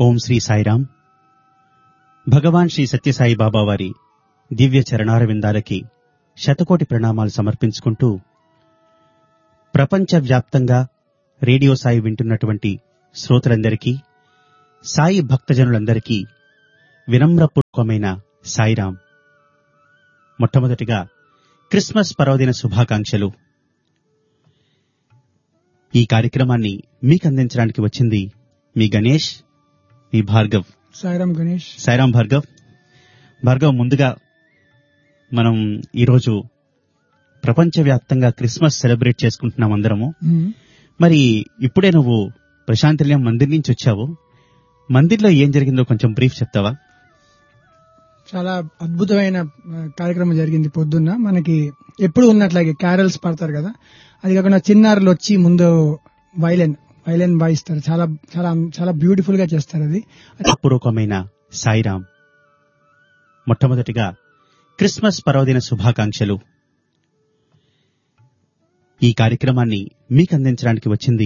ఓం శ్రీ సాయిరాం భగవాన్ శ్రీ సత్యసాయి బాబా వారి దివ్య చరణారవిందాలకి శతకోటి ప్రణామాలు సమర్పించుకుంటూ ప్రపంచవ్యాప్తంగా రేడియో సాయి వింటున్నటువంటి శ్రోతలందరికీ సాయి భక్తజనులందరికీ వినమ్రపూర్వకమైన సాయిరాం మొట్టమొదటిగా క్రిస్మస్ పర్వదిన శుభాకాంక్షలు ఈ కార్యక్రమాన్ని మీకు అందించడానికి వచ్చింది మీ గణేష్ మీ భార్గవ్ సాయిరామ్ గణేష్ సాయిరాం భార్గవ్ భార్గవ్ ముందుగా మనం ఈరోజు ప్రపంచవ్యాప్తంగా క్రిస్మస్ సెలబ్రేట్ చేసుకుంటున్నాం అందరము మ్మ్. మరి ఇప్పుడే నువ్వు ప్రశాంతిల్యం మందిర్ నుంచి వచ్చావు మందిర్లో ఏం జరిగిందో కొంచెం బ్రీఫ్ చెప్తావా చాలా అద్భుతమైన ఆ, కార్యక్రమం జరిగింది పొద్దున్న మనకి ఎప్పుడు ఉన్నట్లాగే క్యారల్స్ పడతారు కదా అది కాకుండా చిన్నారులు వచ్చి ముందు వైలెన్ వైలెన్ వాయిస్తారు చాలా చాలా చాలా బ్యూటిఫుల్ గా చేస్తారు అది పూర్వకమైన సాయిరాం మొట్టమొదటిగా క్రిస్మస్ పర్వదిన శుభాకాంక్షలు ఈ కార్యక్రమాన్ని మీకు అందించడానికి వచ్చింది